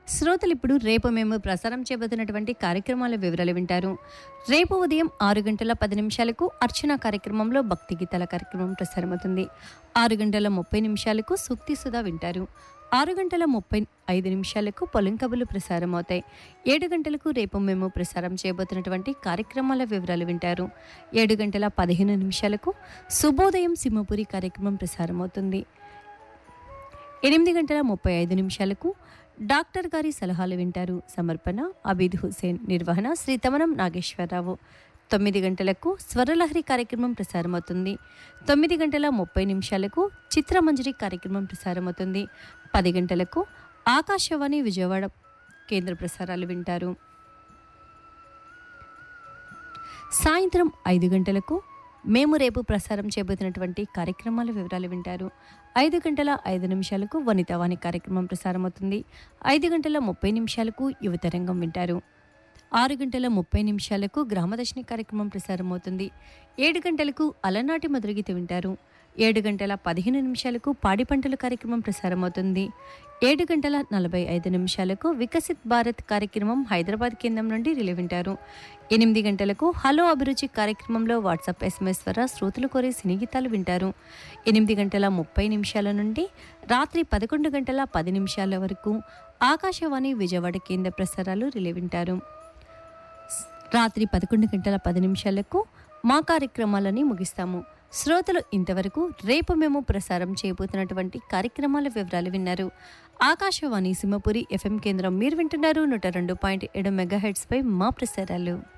శ్రోతలు ఇప్పుడు రేపు మేము ప్రసారం చేయబోతున్నటువంటి కార్యక్రమాల వివరాలు వింటారు రేపు ఉదయం ఆరు గంటల పది నిమిషాలకు అర్చన కార్యక్రమంలో భక్తి గీతాల కార్యక్రమం ప్రసారమవుతుంది ఆరు గంటల ముప్పై నిమిషాలకు సూక్తి సుధా వింటారు ఆరు గంటల ముప్పై ఐదు నిమిషాలకు పొలం కబులు ప్రసారం అవుతాయి ఏడు గంటలకు రేపు మేము ప్రసారం చేయబోతున్నటువంటి కార్యక్రమాల వివరాలు వింటారు ఏడు గంటల పదిహేను నిమిషాలకు శుభోదయం సింహపురి కార్యక్రమం ప్రసారమవుతుంది ఎనిమిది గంటల ముప్పై ఐదు నిమిషాలకు డాక్టర్ గారి సలహాలు వింటారు సమర్పణ అబీద్ హుసేన్ నిర్వహణ శ్రీ తమనం నాగేశ్వరరావు తొమ్మిది గంటలకు స్వరలహరి కార్యక్రమం ప్రసారమవుతుంది తొమ్మిది గంటల ముప్పై నిమిషాలకు చిత్రమంజరి కార్యక్రమం ప్రసారమవుతుంది పది గంటలకు ఆకాశవాణి విజయవాడ కేంద్ర ప్రసారాలు వింటారు సాయంత్రం ఐదు గంటలకు మేము రేపు ప్రసారం చేయబోతున్నటువంటి కార్యక్రమాల వివరాలు వింటారు ఐదు గంటల ఐదు నిమిషాలకు వనితావాణి కార్యక్రమం ప్రసారమవుతుంది ఐదు గంటల ముప్పై నిమిషాలకు యువతరంగం వింటారు ఆరు గంటల ముప్పై నిమిషాలకు గ్రామదర్శిని కార్యక్రమం ప్రసారమవుతుంది ఏడు గంటలకు అలనాటి మధురగీత వింటారు ఏడు గంటల పదిహేను నిమిషాలకు పాడి పంటల కార్యక్రమం ప్రసారమవుతుంది ఏడు గంటల నలభై ఐదు నిమిషాలకు వికసిత్ భారత్ కార్యక్రమం హైదరాబాద్ కేంద్రం నుండి రిలే వింటారు ఎనిమిది గంటలకు హలో అభిరుచి కార్యక్రమంలో వాట్సాప్ ఎస్ఎంఎస్ ద్వారా శ్రోతలు కోరే సినీ గీతాలు వింటారు ఎనిమిది గంటల ముప్పై నిమిషాల నుండి రాత్రి పదకొండు గంటల పది నిమిషాల వరకు ఆకాశవాణి విజయవాడ కేంద్ర ప్రసారాలు రిలే వింటారు రాత్రి పదకొండు గంటల పది నిమిషాలకు మా కార్యక్రమాలని ముగిస్తాము శ్రోతలు ఇంతవరకు రేపు మేము ప్రసారం చేయబోతున్నటువంటి కార్యక్రమాల వివరాలు విన్నారు ఆకాశవాణి సింహపురి ఎఫ్ఎం కేంద్రం మీరు వింటున్నారు నూట రెండు పాయింట్ ఏడు మెగాహెడ్స్పై మా ప్రసారాలు